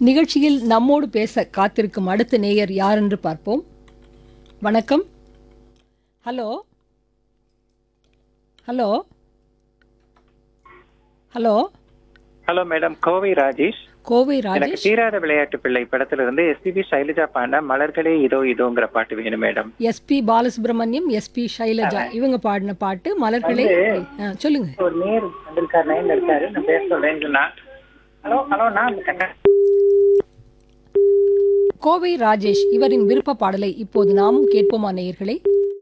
நிகழ்ச்சியில் நம்மோடு பேச காத்திருக்கும் அடுத்த நேயர் யார் என்று பார்ப்போம் வணக்கம் hello hello hello hello madam Kovai Rajesh Kovai எனக்கு ராஜேஷ் தீராத விளையாட்டு பிள்ளை படத்துல இருந்து எஸ்பிபி சைலஜா பாண்ட மலர்களே இதோ இதோங்கிற பாட்டு வேணும் madam SP Balasubrahmanyam SP Sailaja இவங்க பாடின பாட்டு மலர்களே ஆ, சொல்லுங்க ஒரு நேர் வந்திருக்காரு லைன்ல இருக்காரு நான் பேச சொல்றேன் ஹலோ ஹலோ நான் கோவை ராஜேஷ் இவரின் விருப்ப பாடலை இப்போது நாமும் கேட்போமா நேயர்களே